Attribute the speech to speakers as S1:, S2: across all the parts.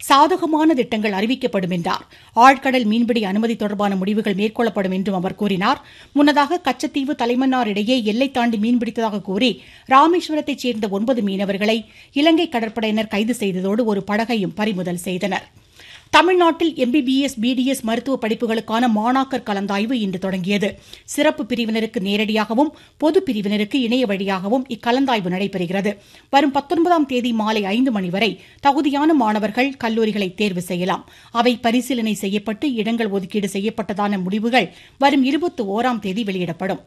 S1: சாதகமான திட்டங்கள் அறிவிக்கப்படும் என்றார் ஆழ்கடல் மீன்பிடி அனுமதி தொடர்பான முடிவுகள் மேற்கொள்ளப்படும் என்றும் அவர் கூறினார் முன்னதாக கச்சத்தீவு தலைமன்னார் இடையே எல்லை தாண்டி மீன்பிடித்ததாக கூறி ராமேஸ்வரத்தைச் சேர்ந்த ஒன்பது மீனவர்களை இலங்கை கடற்படையினர் கைது செய்ததோடு ஒரு படகையும் பறிமுதல் செய்தனா் தமிழ்நாட்டில் எம்பிபிஎஸ் பிடிஎஸ் மருத்துவ படிப்புகளுக்கான மாணாக்கர் கலந்தாய்வு இன்று தொடங்கியது சிறப்பு பிரிவினருக்கு நேரடியாகவும் பொது பிரிவினருக்கு இணைய வழியாகவும் இக்கலந்தாய்வு நடைபெறுகிறது வரும் பத்தொன்பதாம் தேதி மாலை ஐந்து மணி வரை தகுதியான மாணவர்கள் கல்லூரிகளை தேர்வு செய்யலாம் அவை பரிசீலனை செய்யப்பட்டு இடங்கள் ஒதுக்கீடு செய்யப்பட்டதான முடிவுகள் வரும் இருபத்தி ஓராம் தேதி வெளியிடப்படும்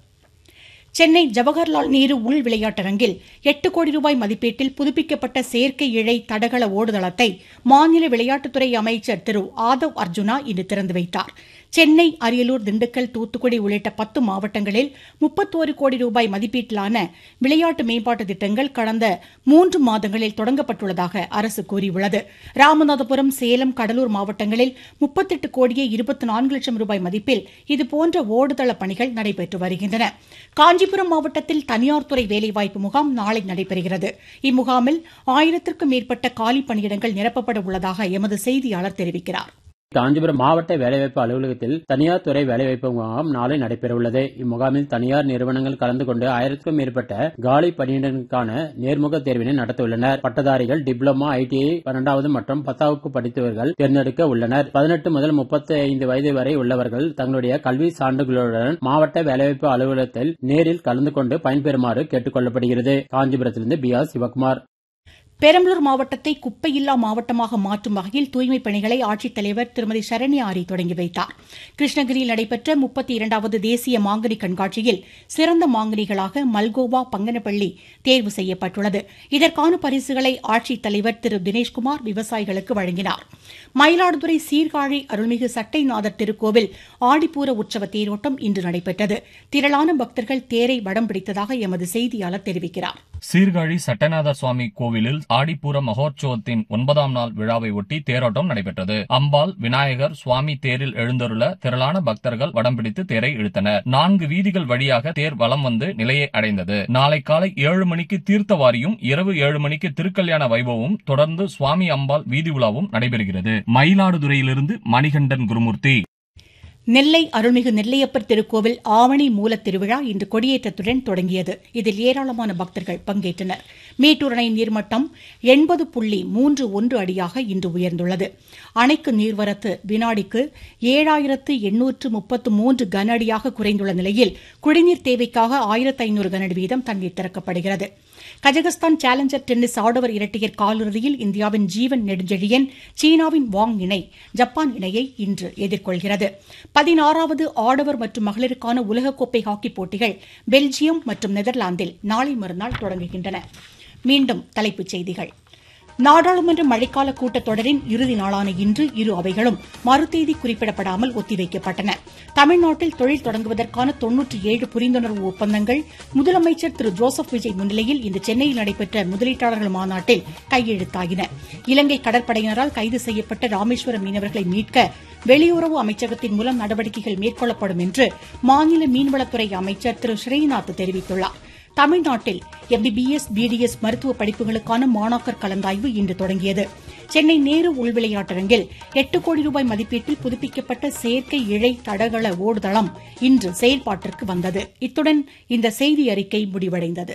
S1: சென்னை ஜவஹர்லால் நேரு உள் விளையாட்டரங்கில் எட்டு கோடி ரூபாய் மதிப்பீட்டில் புதுப்பிக்கப்பட்ட செயற்கை இழை தடகள ஓடுதளத்தை மாநில விளையாட்டுத்துறை அமைச்சர் திரு ஆதவ் அர்ஜுனா இன்று திறந்து வைத்தார் சென்னை அரியலூர் திண்டுக்கல் தூத்துக்குடி உள்ளிட்ட பத்து மாவட்டங்களில் முப்பத்தோரு கோடி ரூபாய் மதிப்பீட்டிலான விளையாட்டு மேம்பாட்டு திட்டங்கள் கடந்த மூன்று மாதங்களில் தொடங்கப்பட்டுள்ளதாக அரசு கூறியுள்ளது ராமநாதபுரம் சேலம் கடலூர் மாவட்டங்களில் முப்பத்தெட்டு கோடியே இருபத்தி நான்கு லட்சம் ரூபாய் மதிப்பில் இதுபோன்ற ஓடுதள பணிகள் நடைபெற்று வருகின்றன காஞ்சிபுரம் மாவட்டத்தில் தனியார் துறை வேலைவாய்ப்பு முகாம் நாளை நடைபெறுகிறது இம்முகாமில் ஆயிரத்திற்கும் மேற்பட்ட காலி பணியிடங்கள் நிரப்பப்பட உள்ளதாக எமது செய்தியாளர் தெரிவிக்கிறார்
S2: காஞ்சிபுரம் மாவட்ட வேலைவாய்ப்பு அலுவலகத்தில் தனியார் துறை வேலைவாய்ப்பு முகாம் நாளை நடைபெறவுள்ளது இம்முகாமில் தனியார் நிறுவனங்கள் கலந்து கொண்டு ஆயிரத்துக்கும் மேற்பட்ட காலி பணியிடங்களுக்கான நேர்முக தேர்வினை நடத்தவுள்ளனர் பட்டதாரிகள் டிப்ளமா ஐடிஐ பன்னெண்டாவது மற்றும் பத்தாவது படித்தவர்கள் தேர்ந்தெடுக்க உள்ளனர் பதினெட்டு முதல் முப்பத்தி ஐந்து வயது வரை உள்ளவர்கள் தங்களுடைய கல்வி சான்றுகளுடன் மாவட்ட வேலைவாய்ப்பு அலுவலகத்தில் நேரில் கலந்து கொண்டு பயன்பெறுமாறு கேட்டுக் கொள்ளப்படுகிறது காஞ்சிபுரத்திலிருந்து பி ஆர் சிவகுமார்
S1: பெரம்பலூர் மாவட்டத்தை குப்பையில்லா மாவட்டமாக மாற்றும் வகையில் தூய்மைப் பணிகளை ஆட்சித்தலைவர் திருமதி சரண்யா ஆரி தொடங்கி வைத்தார் கிருஷ்ணகிரியில் நடைபெற்ற முப்பத்தி இரண்டாவது தேசிய மாங்கனி கண்காட்சியில் சிறந்த மாங்கனிகளாக மல்கோவா பங்கனப்பள்ளி தேர்வு செய்யப்பட்டுள்ளது இதற்கான பரிசுகளை ஆட்சித்தலைவர் திரு தினேஷ்குமார் விவசாயிகளுக்கு வழங்கினார் மயிலாடுதுறை சீர்காழி அருள்மிகு சட்டைநாதர் திருக்கோவில் ஆடிப்பூர உற்சவ தேரோட்டம் இன்று நடைபெற்றது திரளான பக்தர்கள் தேரை வடம் பிடித்ததாக எமது செய்தியாளர் தெரிவிக்கிறார்
S3: சீர்காழி சட்டநாத சுவாமி கோவிலில் ஆடிப்பூர மகோற்சவத்தின் ஒன்பதாம் நாள் விழாவை ஒட்டி தேரோட்டம் நடைபெற்றது அம்பாள் விநாயகர் சுவாமி தேரில் எழுந்தருள திரளான பக்தர்கள் வடம் பிடித்து தேரை இழுத்தனர் நான்கு வீதிகள் வழியாக தேர் வலம் வந்து நிலையை அடைந்தது நாளை காலை ஏழு மணிக்கு தீர்த்தவாரியும் இரவு ஏழு மணிக்கு திருக்கல்யாண வைபவமும் தொடர்ந்து சுவாமி அம்பாள் வீதி உலாவும் நடைபெறுகிறது மயிலாடுதுறையிலிருந்து மணிகண்டன் குருமூர்த்தி
S1: நெல்லை அருள்மிகு நெல்லையப்பர் திருக்கோவில் ஆவணி மூலத் திருவிழா இன்று கொடியேற்றத்துடன் தொடங்கியது இதில் ஏராளமான பக்தர்கள் பங்கேற்றனர் மேட்டூர் அணை நீர்மட்டம் எண்பது புள்ளி மூன்று ஒன்று அடியாக இன்று உயர்ந்துள்ளது அணைக்கு நீர்வரத்து வினாடிக்கு ஏழாயிரத்து எண்ணூற்று முப்பத்து மூன்று கன அடியாக குறைந்துள்ள நிலையில் குடிநீர் தேவைக்காக ஆயிரத்து ஐநூறு கன அடி வீதம் தண்ணீர் திறக்கப்படுகிறது கஜகஸ்தான் சேலஞ்சர் டென்னிஸ் ஆடவர் இரட்டையர் காலிறுதியில் இந்தியாவின் ஜீவன் நெடுஞ்செழியன் சீனாவின் வாங் இணை ஜப்பான் இணையை இன்று எதிர்கொள்கிறது பதினாறாவது ஆடவர் மற்றும் மகளிருக்கான உலகக்கோப்பை ஹாக்கிப் போட்டிகள் பெல்ஜியம் மற்றும் நெதர்லாந்தில் நாளை மறுநாள் தொடங்குகின்றன மீண்டும் தலைப்புச் செய்திகள் நாடாளுமன்ற மழைக்கால கூட்டத்தொடரின் இறுதி நாளான இன்று இரு அவைகளும் மறுதேதி குறிப்பிடப்படாமல் ஒத்திவைக்கப்பட்டன தமிழ்நாட்டில் தொழில் தொடங்குவதற்கான தொன்னூற்றி ஏழு புரிந்துணர்வு ஒப்பந்தங்கள் முதலமைச்சர் திரு ஜோசப் விஜய் முன்னிலையில் இன்று சென்னையில் நடைபெற்ற முதலீட்டாளர்கள் மாநாட்டில் கையெழுத்தாகின இலங்கை கடற்படையினரால் கைது செய்யப்பட்ட ராமேஸ்வரம் மீனவர்களை மீட்க வெளியுறவு அமைச்சகத்தின் மூலம் நடவடிக்கைகள் மேற்கொள்ளப்படும் என்று மாநில மீன்வளத்துறை அமைச்சர் திரு ஸ்ரீநாத் தெரிவித்துள்ளார் தமிழ்நாட்டில் எம்பிபிஎஸ் பிடிஎஸ் மருத்துவ படிப்புகளுக்கான மாணாக்கர் கலந்தாய்வு இன்று தொடங்கியது சென்னை நேரு உள்விளையாட்டரங்கில் எட்டு கோடி ரூபாய் மதிப்பீட்டில் புதுப்பிக்கப்பட்ட செயற்கை இழை தடகள ஓடுதளம் இன்று செயல்பாட்டிற்கு வந்தது இத்துடன் இந்த செய்தி அறிக்கை முடிவடைந்தது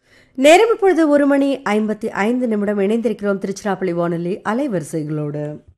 S4: நேரம் இப்பொழுது ஒரு மணி ஐம்பத்தி ஐந்து நிமிடம் இணைந்திருக்கிறோம் திருச்சிராப்பள்ளி வானொலி அலைவரிசைகளோடு